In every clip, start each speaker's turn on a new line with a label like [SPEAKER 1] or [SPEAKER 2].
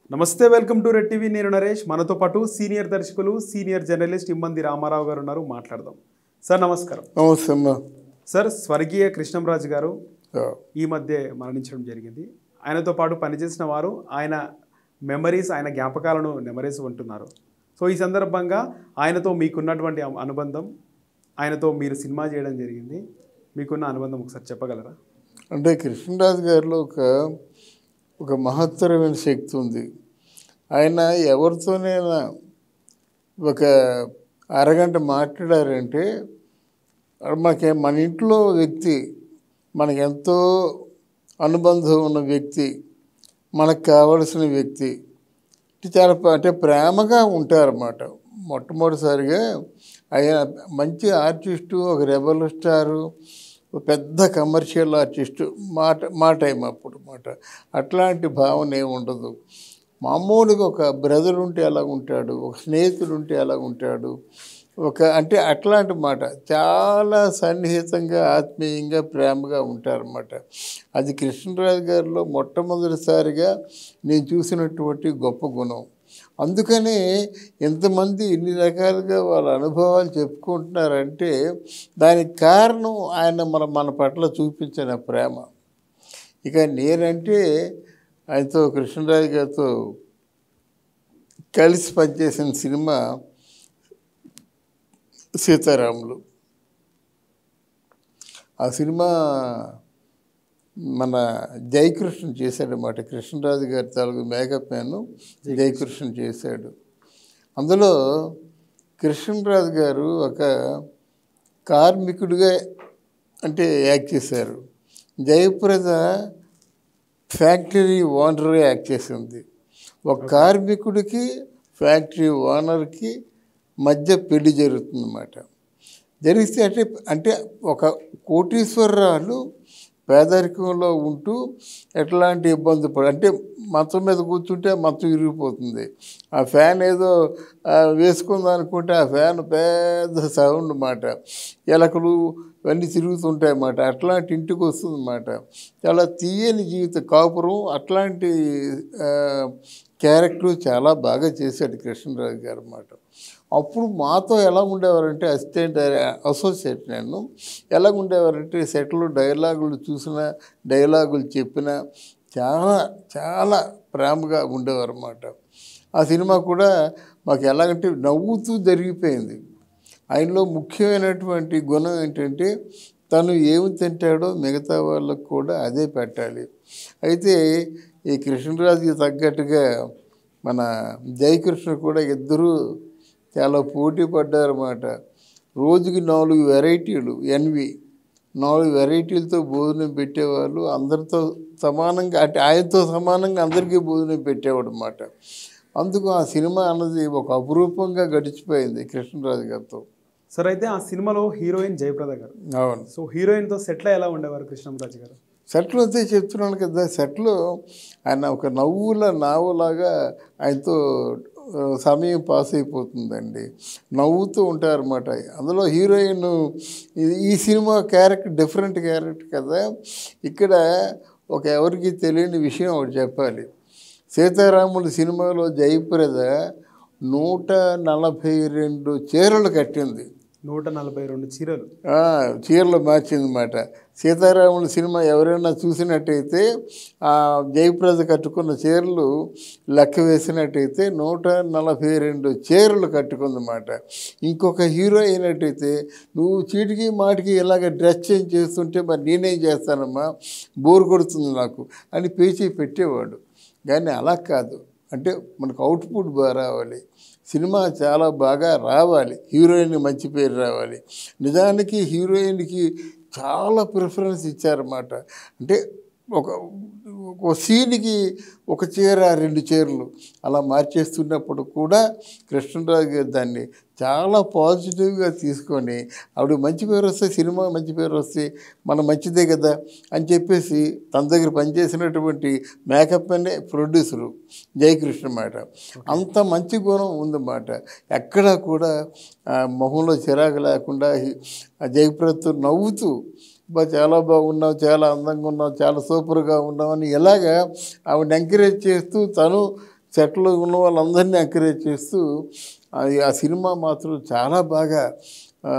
[SPEAKER 1] నమస్తే welcome to red TV నేను నరేష్ మనతో పాటు సీనియర్ దర్శకులు సీనియర్ జర్నలిస్ట్ ఇమ్మంది రామారావు గారు ఉన్నారు మాట్లాడదాం సార్ నమస్కారం
[SPEAKER 2] నమస్తే అమ్మా
[SPEAKER 1] సార్ స్వర్గీయ కృష్ణంరాజు గారు
[SPEAKER 2] ఆ,
[SPEAKER 1] ఈ మధ్య మరణించడం జరిగింది ఆయనతో పాటు పనిచేసిన వారు ఆయన మెమరీస్ ఆయన జ్ఞాపకాలను నెమరేసి ఉంటున్నారు సో ఈ సందర్భంగా ఆయనతో మీకున్నటువంటి అ- అనుబంధం ఆయనతో మీరు సినిమా చేయడం జరిగింది మీకున్న అనుబంధం ఒకసారి చెప్పగలరా
[SPEAKER 2] అంటే కృష్ణరాజు గారిలో ఒక ఒక మహత్తరమైన శక్తి ఉంది ఆయన ఎవరితోనైనా ఒక అరగంట మాట్లాడారంటే అది మాకే మన ఇంట్లో వ్యక్తి మనకి ఎంతో అనుబంధం ఉన్న వ్యక్తి మనకు కావలసిన వ్యక్తి అంటే చాలా ప- అంటే ప్రేమగా ఉంటారన్నమాట మొట్టమొదటిసారిగా ఆయన మంచి ఆర్టిస్టు ఒక రెబల్ స్టారు ఒక పెద్ద కమర్షియల్ ఆర్టిస్టు మాట మా టైం అప్పుడు మాట అట్లాంటి భావన ఏమి ఉండదు మామూలుగా ఒక బ్రదర్ ఉంటే ఎలా ఉంటాడు ఒక స్నేహితుడు ఉంటే ఎలా ఉంటాడు ఒక అంటే అట్లాంటి మాట చాలా సన్నిహితంగా ఆత్మీయంగా ప్రేమగా ఉంటారన్నమాట అది కృష్ణరాజు గారిలో మొట్టమొదటిసారిగా నేను చూసినటువంటి గొప్ప గుణం అందుకనే ఎంతమంది ఇన్ని రకాలుగా వాళ్ళ అనుభవాలు చెప్పుకుంటున్నారంటే దానికి కారణం ఆయన మన మన పట్ల చూపించిన ప్రేమ ఇక నేనంటే ఆయనతో కృష్ణరాజు గారితో కలిసి పనిచేసిన సినిమా సీతారాములు ఆ సినిమా మన జయకృష్ణ చేశాడనమాట కృష్ణరాజు గారి తాలూకు మేకప్ మ్యాన్ జయకృష్ణ చేశాడు అందులో కృష్ణరాజు గారు ఒక కార్మికుడిగా అంటే యాక్ట్ చేశారు జయప్రద ఫ్యాక్టరీ ఓనర్ యాక్ట్ చేసింది ఒక కార్మికుడికి ఫ్యాక్టరీ ఓనర్కి మధ్య పెళ్లి జరుగుతుందన్నమాట జరిగితే అంటే అంటే ఒక కోటీశ్వరరాలు పేదరికంలో ఉంటూ ఎట్లాంటి ఇబ్బంది పడ అంటే మంచం మీద కూర్చుంటే మంచం ఇరిగిపోతుంది ఆ ఫ్యాన్ ఏదో ఆ, వేసుకుందాం అనుకుంటే ఆ ఫ్యాన్ పెద్ద సౌండ్ అన్నమాట ఎలకలు ఇవన్నీ తిరుగుతుంటాయి అన్నమాట అట్లాంటి ఇంటికి వస్తుంది అన్నమాట చాలా తీయని జీవిత కాపురం అట్లాంటి ఆ, క్యారెక్టర్ చాలా బాగా చేశాడు కృష్ణరాజు గారు అన్నమాట అప్పుడు మాతో ఎలా ఉండేవారంటే అసిస్టెంట్ అసోసియేట్ నేను ఎలా ఉండేవారంటే సెట్లు డైలాగులు చూసిన డైలాగులు చెప్పిన చాలా చాలా ప్రేమగా ఉండేవారు అన్నమాట ఆ సినిమా కూడా మాకు ఎలాగంటే నవ్వుతూ జరిగిపోయింది ఆయనలో ముఖ్యమైనటువంటి గుణం ఏంటంటే తను ఏమి తింటాడో మిగతా వాళ్ళకు కూడా అదే పెట్టాలి అయితే ఈ కృష్ణరాజుకి తగ్గట్టుగా మన జయకృష్ణ కూడా ఇద్దరూ చాలా పోటీ పడ్డారన్నమాట రోజుకి నాలుగు వెరైటీలు ఎన్వి నాలుగు వెరైటీలతో భోజనం పెట్టేవాళ్ళు అందరితో సమానంగా అంటే ఆయనతో సమానంగా అందరికీ భోజనం పెట్టేవాడు అన్నమాట అందుకు ఆ సినిమా అన్నది ఒక అపురూపంగా గడిచిపోయింది కృష్ణరాజు గారితో
[SPEAKER 1] సార్ అయితే ఆ సినిమాలో హీరోయిన్ జయప్రద గారు
[SPEAKER 2] అవును
[SPEAKER 1] సో హీరోయిన్తో సెట్లో ఎలా ఉండేవారు కృష్ణంరాజు గారు
[SPEAKER 2] సెట్లు అంతే చెప్తున్నాను కదా సెట్లో ఆయన ఒక నవ్వుల నావులాగా ఆయనతో ఆ, సమయం పాస్ అయిపోతుందండి నవ్వుతూ ఉంటారన్నమాట అందులో హీరోయిన్ ఇది- ఈ సినిమా క్యారెక్టర్ డిఫరెంట్ క్యారెక్టర్ కదా ఇక్కడ ఒక ఎవరికి తెలియని విషయం ఒకటి చెప్పాలి సీతారాముల సినిమాలో జయప్రద నూట నలభై రెండు చీరలు కట్టింది
[SPEAKER 1] నూట నలభై రెండు చీరలు
[SPEAKER 2] ఆ, చీరలు మార్చిందన్నమాట సీతారాముల సినిమా ఎవరైనా చూసినట్టయితే ఆ జయప్రద కట్టుకున్న చీరలు లెక్క వేసినట్టయితే నూట నలభై రెండు చీరలు కట్టుకుందన్నమాట ఇంకొక హీరో అయినట్టయితే నువ్వు చీటికి మాటికి ఇలాగ డ్రెస్ చేంజ్ చేస్తుంటే మరి నేనేం చేస్తానమ్మా బోర్ కొడుతుంది నాకు అని పేచీ పెట్టేవాడు కానీ అలా కాదు అంటే మనకు అవుట్పుట్ బాగా రావాలి సినిమా చాలా బాగా రావాలి హీరోయిన్ మంచి పేరు రావాలి నిజానికి హీరోయిన్కి చాలా ప్రిఫరెన్స్ ఇచ్చారన్నమాట అంటే ఒక ఒక సీన్కి ఒక చీర రెండు చీరలు అలా మార్చేస్తున్నప్పుడు కూడా కృష్ణరాజు గారు దాన్ని చాలా పాజిటివ్గా తీసుకొని ఆవిడ మంచి పేరు వస్తే సినిమా మంచి పేరు వస్తే మన మంచిదే కదా అని చెప్పేసి తన దగ్గర పనిచేసినటువంటి మేకప్ అనే ప్రొడ్యూసరు జయకృష్ణ మాట అంత మంచి గుణం ఉందన్నమాట ఎక్కడా కూడా ఆ, మొహంలో చిరాకు లేకుండా ఈ- ఆ జయప్రదతో నవ్వుతూ బా చాలా బాగున్నావు చాలా అందంగా ఉన్నావు చాలా సూపర్గా ఉన్నావు అని ఇలాగా ఆవిడ ఎంకరేజ్ చేస్తూ తను సెట్లో ఉన్న వాళ్ళందరినీ ఎంకరేజ్ చేస్తూ అది ఆ సినిమా మాత్రం చాలా బాగా ఆ,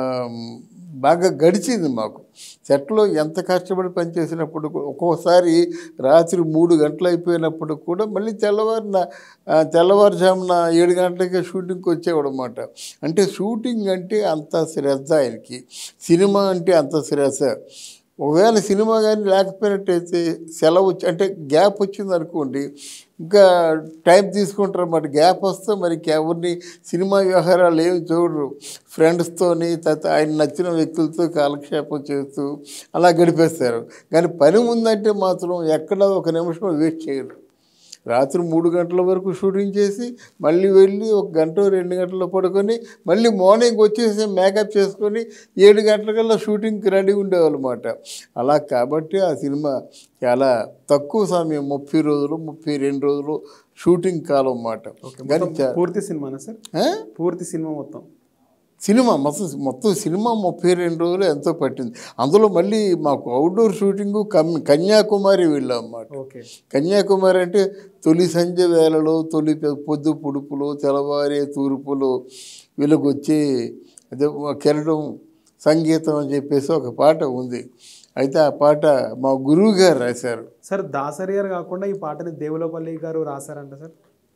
[SPEAKER 2] బాగా గడిచింది మాకు సెట్లో ఎంత కష్టపడి పనిచేసినప్పుడు కూ- ఒక్కోసారి రాత్రి మూడు గంటలు అయిపోయినప్పుడు కూడా మళ్ళీ తెల్లవారిన ఆ, తెల్లవారుజామున ఏడు గంటలకే షూటింగ్కి వచ్చేవాడు అనమాట అంటే షూటింగ్ అంటే అంత శ్రద్ధ ఆయనకి సినిమా అంటే అంత శ్రద్ధ ఒకవేళ సినిమా కానీ లేకపోయినట్టయితే సెలవు వచ్చి అంటే గ్యాప్ వచ్చింది అనుకోండి ఇంకా టైం తీసుకుంటారు అన్నమాట గ్యాప్ వస్తే మరి ఎవరిని సినిమా వ్యవహారాలు ఏమి చూడరు ఫ్రెండ్స్తోని తర్వాత ఆయన నచ్చిన వ్యక్తులతో కాలక్షేపం చేస్తూ అలా గడిపేస్తారు కానీ పని ఉందంటే మాత్రం ఎక్కడ ఒక నిమిషం వేస్ట్ చేయరు రాత్రి మూడు గంటల వరకు షూటింగ్ చేసి మళ్ళీ వెళ్ళి ఒక గంట రెండు గంటలు పడుకొని మళ్ళీ మార్నింగ్ వచ్చేసి మేకప్ చేసుకొని ఏడు గంటలకల్లా షూటింగ్కి రెడీ ఉండేవాళ్ళమాట అలా కాబట్టి ఆ సినిమా చాలా తక్కువ సమయం ముప్పై రోజులు ముప్పై రెండు రోజులు షూటింగ్ కాలం అన్నమాట
[SPEAKER 1] ఓకే
[SPEAKER 2] కానీ
[SPEAKER 1] మొత్తం
[SPEAKER 2] చా-
[SPEAKER 1] పూర్తి సినిమానా సార్
[SPEAKER 2] ఆ?
[SPEAKER 1] పూర్తి సినిమా మొత్తం
[SPEAKER 2] సినిమా మొత్తం మొత్తం సినిమా ముప్పై రెండు రోజులు ఎంతో పట్టింది అందులో మళ్ళీ మాకు అవుట్డోర్ షూటింగు కమ్ కన్యాకుమారి వెళ్ళాం అన్నమాట
[SPEAKER 1] ఓకే
[SPEAKER 2] కన్యాకుమారి అంటే తొలి సంధ్య వేళలో తొలి పె- పొద్దు పొడుపులు తెల్లవారే తూర్పులు వెలుగొచ్చి అదే కెరడం సంగీతం అని చెప్పేసి ఒక పాట ఉంది అయితే ఆ పాట మా గురువు గారు రాశారు
[SPEAKER 1] సార్ దాసరి గారు కాకుండా ఈ పాటని దేవులపల్లి గారు రాశారంట సార్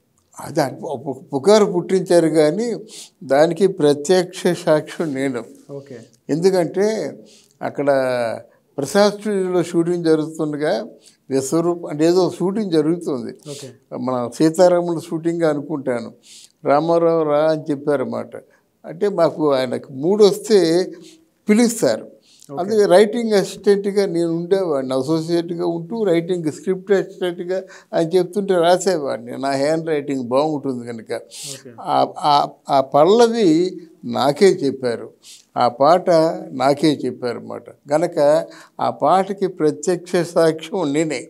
[SPEAKER 2] అది అటు- ఒక పుకారు పుట్టించారు కానీ దానికి ప్రత్యక్ష సాక్ష్యం నేను
[SPEAKER 1] ఓకే
[SPEAKER 2] ఎందుకంటే అక్కడ ప్రసాద్ స్టూడియోలో షూటింగ్ జరుగుతుండగా విశ్వరూప్ అంటే ఏదో షూటింగ్ జరుగుతుంది
[SPEAKER 1] ఓకే
[SPEAKER 2] మన సీతారాముల షూటింగ్ అనుకుంటాను రామారావు రా అని చెప్పారన్నమాట అంటే మాకు ఆయనకు మూడు వస్తే పిలుస్తారు అందుకే రైటింగ్ అసిస్టెంట్గా నేను ఉండేవాడిని అసోసియేట్గా ఉంటూ రైటింగ్ స్క్రిప్ట్ అసిస్టెంట్గా ఆయన చెప్తుంటే రాసేవాడిని నా హ్యాండ్ రైటింగ్ బాగుంటుంది కనుక
[SPEAKER 1] ఓకే
[SPEAKER 2] ఆ- ఆ- ఆ పల్లవి నాకే చెప్పారు ఆ పాట నాకే చెప్పారు అన్నమాట కనుక ఆ పాటకి ప్రత్యక్ష సాక్ష్యం నేనే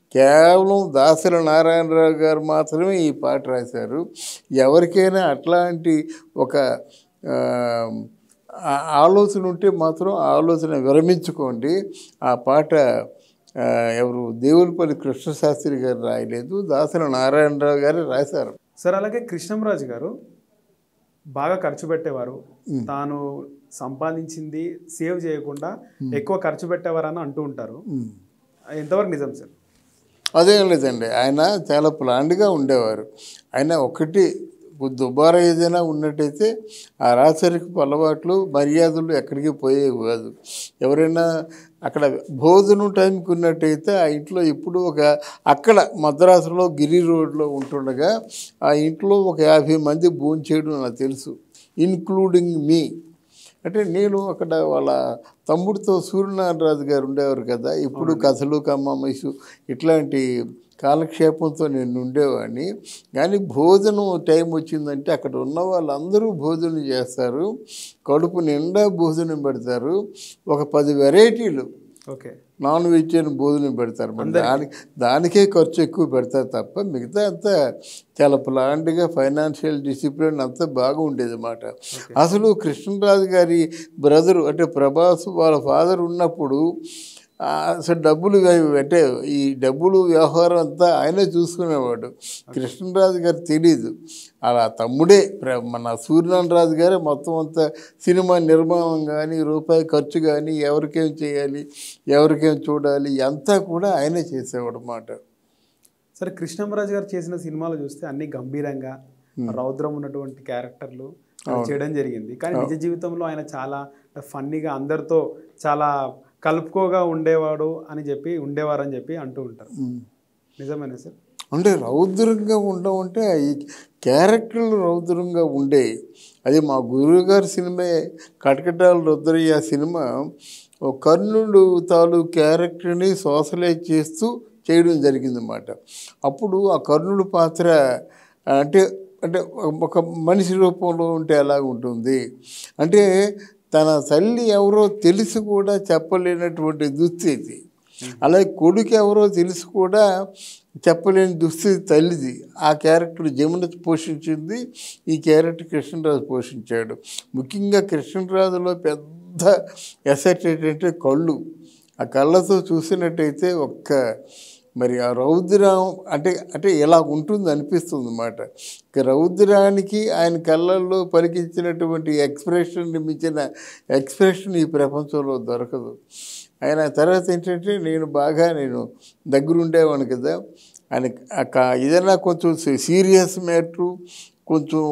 [SPEAKER 2] కేవలం దాసరి నారాయణరావు గారు మాత్రమే ఈ పాట రాశారు ఎవరికైనా అట్లాంటి ఒక ఆ, ఆ ఆలోచన ఉంటే మాత్రం ఆ ఆలోచన విరమించుకోండి ఆ పాట ఆ, ఎవరు దేవులపల్లి కృష్ణశాస్త్రి గారు రాయలేదు దాసరి నారాయణరావు గారు రాశారు
[SPEAKER 1] సార్ అలాగే కృష్ణంరాజు గారు బాగా ఖర్చు పెట్టేవారు తాను సంపాదించింది సేవ్ చేయకుండా ఎక్కువ ఖర్చు పెట్టేవారని అంటూ ఉంటారు ఎంతవరకు నిజం సార్
[SPEAKER 2] అదేం లేదండి ఆయన చాలా ప్లాన్డ్గా ఉండేవారు ఆయన ఒకటి దుబారా ఏదైనా ఉన్నట్టయితే ఆ రాచరికపు అలవాట్లు మర్యాదలు ఎక్కడికి పోయేవి కాదు ఎవరైనా అక్కడ భోజనం టైంకి ఉన్నట్టయితే ఆ ఇంట్లో ఇప్పుడు ఒక అక్కడ మద్రాసులో గిరి రోడ్లో ఉంటుండగా ఆ ఇంట్లో ఒక యాభై మంది భోంచేయడం నాకు తెలుసు ఇన్క్లూడింగ్ మీ అంటే నేను అక్కడ వాళ్ళ తమ్ముడితో సూర్యనారాయణరాజు గారు ఉండేవారు కదా ఇప్పుడు కథలు కమ్మమైసు ఇట్లాంటి కాలక్షేపంతో నేను ఉండేవాడిని కానీ భోజనం టైం వచ్చిందంటే అక్కడ ఉన్న వాళ్ళందరూ భోజనం చేస్తారు కడుపు నిండా భోజనం పెడతారు ఒక పది వెరైటీలు
[SPEAKER 1] ఓకే
[SPEAKER 2] నాన్ వెజిటేరియన్ భోజనం పెడతారు మరి దానికి దానికే ఖర్చు ఎక్కువ పెడతారు తప్ప మిగతా అంతా చాలా ప్లాంట్గా ఫైనాన్షియల్ డిసిప్లిన్ అంతా బాగా ఉండేది అన్నమాట అసలు కృష్ణరాజు గారి బ్రదరు అంటే ప్రభాస్ వాళ్ళ ఫాదర్ ఉన్నప్పుడు ఆ, అసలు డబ్బులు వే- అంటే ఈ డబ్బులు వ్యవహారం అంతా ఆయనే చూసుకునేవాడు కృష్ణరాజు గారు తెలీదు అలా తమ్ముడే ప్ర- మన సూర్యనారాయణ రాజు గారే మొత్తం అంతా సినిమా నిర్మాణం కానీ రూపాయి ఖర్చు కానీ ఎవరికేం చేయాలి ఎవరికేం చూడాలి అంతా కూడా ఆయనే చేసేవాడు అన్నమాట
[SPEAKER 1] సరే కృష్ణంరాజు గారు చేసిన సినిమాలు చూస్తే అన్ని గంభీరంగా రౌద్రం ఉన్నటువంటి క్యారెక్టర్లు ఆయన చేయడం జరిగింది కానీ నిజ జీవితంలో ఆయన చాలా ఫన్నీగా అందరితో చాలా కలుపుకోగా ఉండేవాడు అని చెప్పి ఉండేవారు అని చెప్పి అంటూ ఉంటారు నిజమేనా సార్
[SPEAKER 2] అంటే రౌద్రంగా ఉండడం అంటే ఈ క్యారెక్టర్లు రౌద్రంగా ఉండేవి అది మా గురువు గారి సినిమా కటకటాల రుద్రయ్య సినిమా ఒక కర్ణుడు తాలూ క్యారెక్టర్ని సోషలైజ్ చేస్తూ చేయడం జరిగిందన్నమాట అప్పుడు ఆ కర్ణుడు పాత్ర అంటే అంటే ఒక మనిషి రూపంలో ఉంటే ఎలా ఉంటుంది అంటే తన తల్లి ఎవరో తెలిసి కూడా చెప్పలేనటువంటి దుస్థితి అలాగే కొడుకు ఎవరో తెలిసి కూడా చెప్పలేని దుస్థితి తల్లిది ఆ క్యారెక్టర్ జమున పోషించింది ఈ క్యారెక్టర్ కృష్ణరాజు పోషించాడు ముఖ్యంగా కృష్ణరాజులో పెద్ద ఎసెట్ ఏంటంటే కళ్ళు ఆ కళ్ళతో చూసినట్టయితే ఒక్క మరి ఆ రౌద్రం అంటే అంటే ఎలా ఉంటుంది అనిపిస్తుంది అన్నమాట ఇక రౌద్రానికి ఆయన కళ్ళల్లో పలికించినటువంటి ఎక్స్ప్రెషన్ మించిన ఎక్స్ప్రెషన్ ఈ ప్రపంచంలో దొరకదు ఆయన తర్వాత ఏంటంటే నేను బాగా నేను దగ్గరుండేవాడిని కదా ఆయన ఆ- ఏదైనా కొంచెం సీరియస్ మ్యాటరు కొంచెం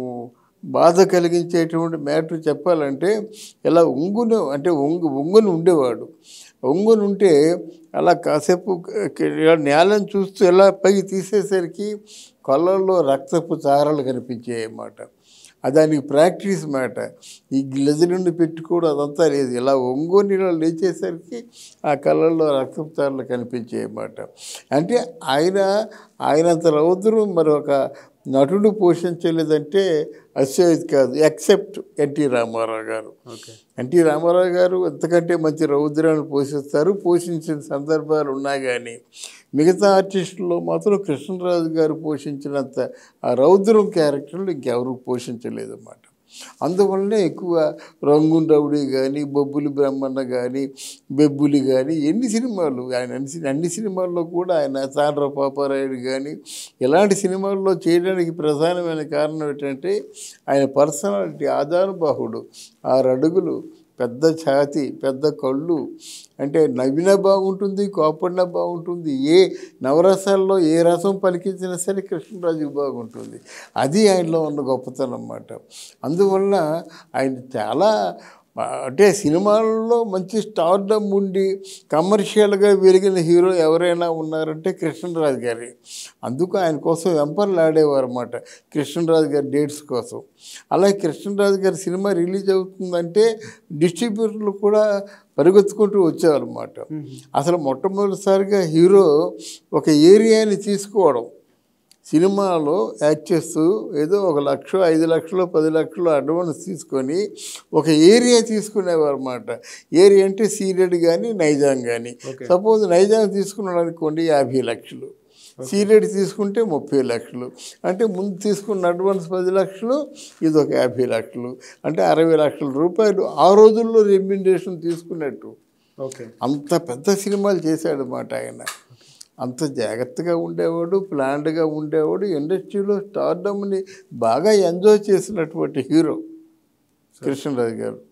[SPEAKER 2] బాధ కలిగించేటువంటి మ్యాటర్ చెప్పాలంటే ఇలా ఉంగును అంటే ఉంగు ఉంగుని ఉండేవాడు ఉంగుని ఉంటే అలా కాసేపు క- ఇలా నేలను చూస్తూ ఎలా పైకి తీసేసరికి కళ్ళల్లో రక్తపు చారలు కనిపించాయి అన్నమాట అది దానికి ప్రాక్టీస్ మాట ఈ గ్లెజరుని పెట్టుకోవడం అదంతా లేదు ఇలా ఒంగోని ఇలా లేచేసరికి ఆ కళ్ళల్లో రక్తపు చారలు కనిపించాయి అన్నమాట అంటే ఆయన ఆయనంత రౌద్రం మరొక నటుడు పోషించలేదంటే అస్యోది కాదు ఎక్సెప్ట్ ఎన్టీ రామారావు గారు
[SPEAKER 1] ఓకే
[SPEAKER 2] ఎన్టీ రామారావు గారు ఎంతకంటే మంచి రౌద్రాన్ని పోషిస్తారు పోషించిన సందర్భాలు ఉన్నా కానీ మిగతా ఆర్టిస్టుల్లో మాత్రం కృష్ణరాజు గారు పోషించినంత ఆ రౌద్రం క్యారెక్టర్లు ఇంకెవరు పోషించలేదు అన్నమాట అందువల్లనే ఎక్కువ రంగున్ రౌడీ కానీ బొబ్బులి బ్రహ్మన్న కానీ బెబ్బులి కానీ ఎన్ని సినిమాలు ఆయన అన్ని సి- అన్ని సినిమాల్లో కూడా ఆయన తాండ్ర పాపారాయుడు కానీ ఇలాంటి సినిమాల్లో చేయడానికి ప్రధానమైన కారణం ఏంటంటే ఆయన పర్సనాలిటీ ఆధారబాహుడు ఆరు అడుగులు పెద్ద ఛాతి పెద్ద కళ్ళు అంటే నవ్వినా బాగుంటుంది కోపడినా బాగుంటుంది ఏ నవరసాల్లో ఏ రసం పలికించినా సరే కృష్ణరాజుకి బాగుంటుంది అది ఆయనలో ఉన్న గొప్పతనం అన్నమాట అందువలన ఆయన చాలా ఆ, అంటే సినిమాల్లో మంచి స్టార్డమ్ ఉండి కమర్షియల్గా వెలిగిన హీరో ఎవరైనా ఉన్నారంటే కృష్ణరాజు గారి అందుకు ఆయన కోసం వెంపర్లు ఆడేవారు అన్నమాట కృష్ణరాజు గారి డేట్స్ కోసం అలాగే కృష్ణరాజు గారి సినిమా రిలీజ్ అవుతుందంటే డిస్ట్రిబ్యూటర్లు కూడా పరిగెత్తుకుంటూ వచ్చేవారన్నమాట అసలు మొట్టమొదటిసారిగా హీరో ఒక ఏరియాని తీసుకోవడం సినిమాలో యాక్ట్ చేస్తూ ఏదో ఒక లక్ష ఐదు లక్షలు పది లక్షలు అడ్వాన్స్ తీసుకొని ఒక ఏరియా తీసుకునేవారు అన్నమాట ఏరియా అంటే సీరియడ్ కానీ నైజాం కానీ
[SPEAKER 1] Okay.
[SPEAKER 2] సపోజ్ నైజాం తీసుకున్నాడు అనుకోండి యాభై లక్షలు సీరియడ్ తీసుకుంటే ముప్పై లక్షలు అంటే ముందు తీసుకున్న అడ్వాన్స్ పది లక్షలు ఇది ఒక యాభై లక్షలు అంటే అరవై లక్షల రూపాయలు ఆ రోజుల్లో రెమ్యునరేషన్ తీసుకున్నట్టు
[SPEAKER 1] ఓకే
[SPEAKER 2] అంత పెద్ద సినిమాలు చేశాడు అన్నమాట ఆయన అంత జాగ్రత్తగా ఉండేవాడు ప్లాన్డ్గా ఉండేవాడు ఇండస్ట్రీలో స్టార్డమ్ని బాగా ఎంజాయ్ చేసినటువంటి హీరో కృష్ణరాజు గారు